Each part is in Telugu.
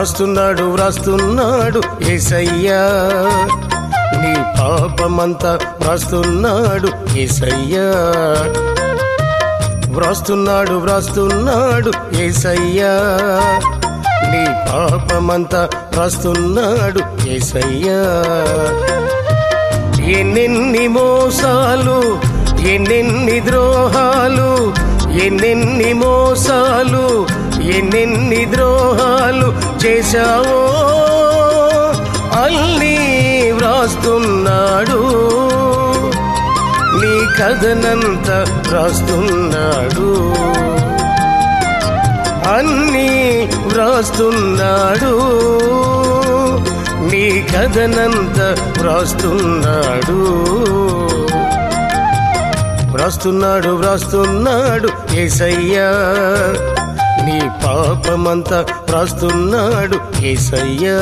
వ్రాస్తున్నాడు వ్రాస్తున్నాడు ఏసయ్యా నీ పాపమంతా వ్రాస్తున్నాడు ఏసయ్యా వ్రాస్తున్నాడు వ్రాస్తున్నాడు ఏసయ్యా నీ పాపమంతా వ్రాస్తున్నాడు ఏసయ్యా ఎన్నెన్ని మోసాలు ఎన్నెన్ని ద్రోహాలు ఎన్నెన్ని మోసాలు ఎన్నెన్ని ద్రోహాలు చేశావో అల్లి వ్రాస్తున్నాడు నీ కథనంత వ్రాస్తున్నాడు అన్నీ వ్రాస్తున్నాడు నీ కథనంత వ్రాస్తున్నాడు వ్రాస్తున్నాడు వ్రాస్తున్నాడు ఏసయ్యా నీ పాపమంతా వ్రాస్తున్నాడు ఏసయ్యా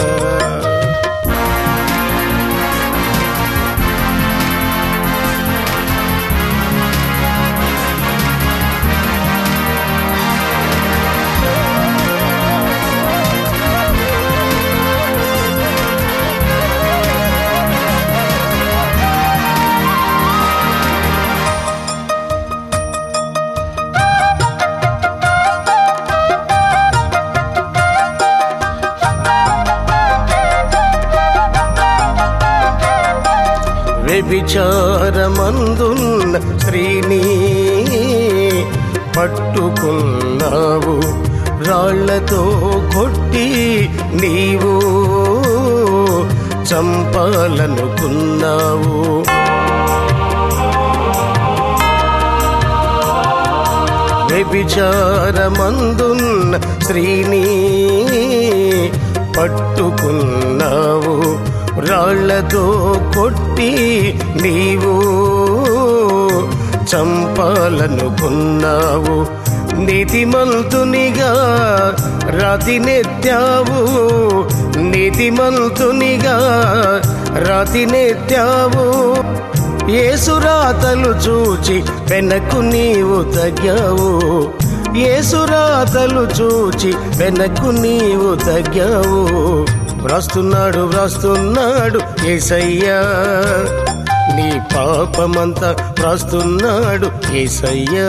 వ్యభిచారమందున్న స్త్రీని పట్టుకున్నావు రాళ్లతో కొట్టి నీవు చంపాలనుకున్నావు వ్యభిచారమందున్న స్త్రీని పట్టుకున్నావు రాళ్లతో కొట్టి నీవు చంపాలనుకున్నావు నీతిమంతునిగా రాతినెత్తావు నీతిమంతునిగా రాతినెత్తావు ఏసురాతలు చూచి వెనక్కు నీవు తగ్గావు ఏసురాతలు చూచి వెనక్కు నీవు తగ్గావు వ్రాస్తున్నాడు వ్రాస్తున్నాడు ఏసయ్యా నీ పాపమంతా వ్రాస్తున్నాడు ఏసయ్యా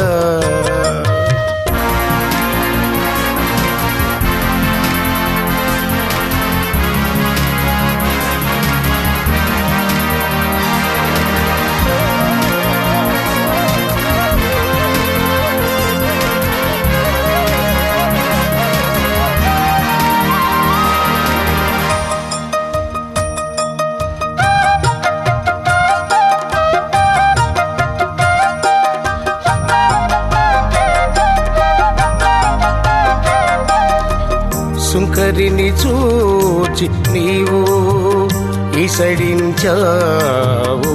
సుంకరిని చూచి నీవు ఈసడించావు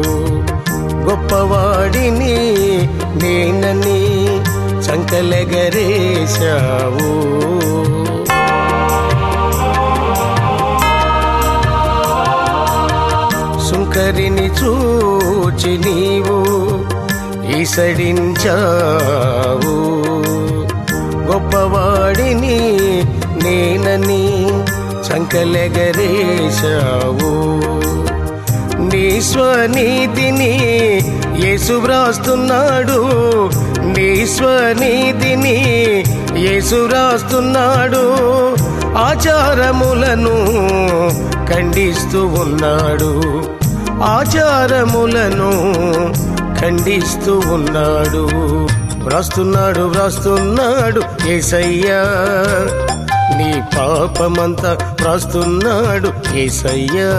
గొప్పవాడిని నేనని సంకలెగరేశావు సుంకరిని చూచి నీవు ఈసడించావు గొప్పవాడిని నేనని సంకలెగరేశావు నీ స్వనీతిని యేసు వ్రాస్తున్నాడు నీ స్వనీతిని యేసు వ్రాస్తున్నాడు ఆచారములను ఖండిస్తూ ఉన్నాడు ఆచారములను ఖండిస్తూ ఉన్నాడు వ్రాస్తున్నాడు వ్రాస్తున్నాడు ఏసయ్యా నీ పాపమంతా వ్రాస్తున్నాడు ఏసయ్యా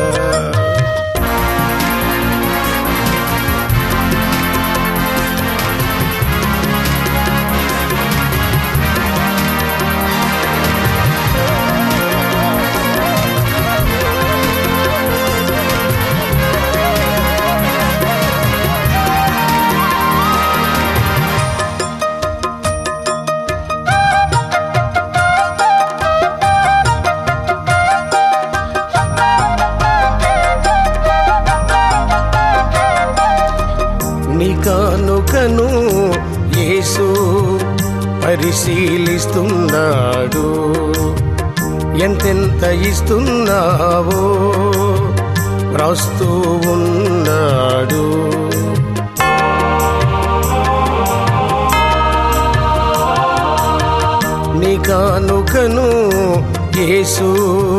నీ కానుకను యేసు పరిశీలిస్తున్నాడు ఎంతెంత ఇస్తున్నావో వ్రాస్తూ ఉన్నాడు నీ కానుకను యేసు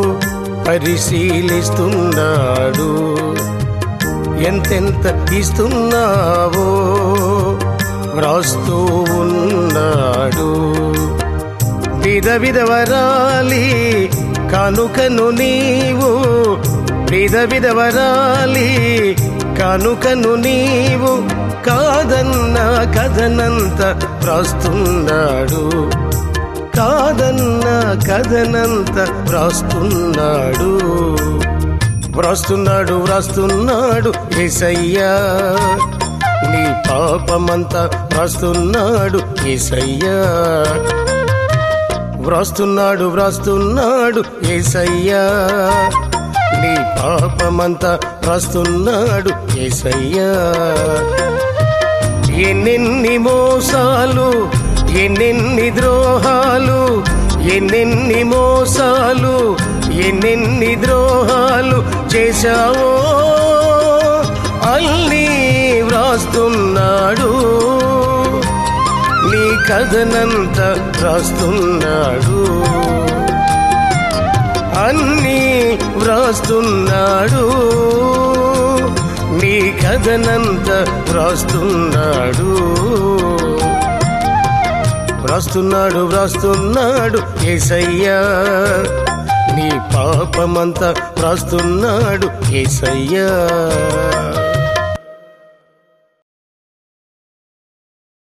పరిశీలిస్తున్నాడు ఎంతెంత ఇస్తున్నావో వ్రాస్తూ ఉన్నాడు విధ విధవరాలి కానుకను నీవు విధ విధవరాలి కానుకను నీవు కాదన్న కథనంత వ్రాస్తున్నాడు కాదన్న కథనంత వ్రాస్తున్నాడు వ్రాస్తున్నాడు వ్రాస్తున్నాడు ఏసయ్యా నీ పాపమంతా వ్రాస్తున్నాడు ఏసయ్యా వ్రాస్తున్నాడు వ్రాస్తున్నాడు ఏసయ్యా నీ పాపమంతా వ్రాస్తున్నాడు ఏసయ్యా ఎన్నెన్ని మోసాలు ఎన్నెన్ని ద్రోహాలు ఎన్నెన్ని మోసాలు ఎన్నెన్ని ద్రోహాలు చేశావో అన్నీ వ్రాస్తున్నాడు నీ కథనంత వ్రాస్తున్నాడు అన్నీ వ్రాస్తున్నాడు నీ కథనంత వ్రాస్తున్నాడు వ్రాస్తున్నాడు వ్రాస్తున్నాడు ఏసయ్యా నీ పాపమంతా వ్రాస్తున్నాడు ఏసయ్యా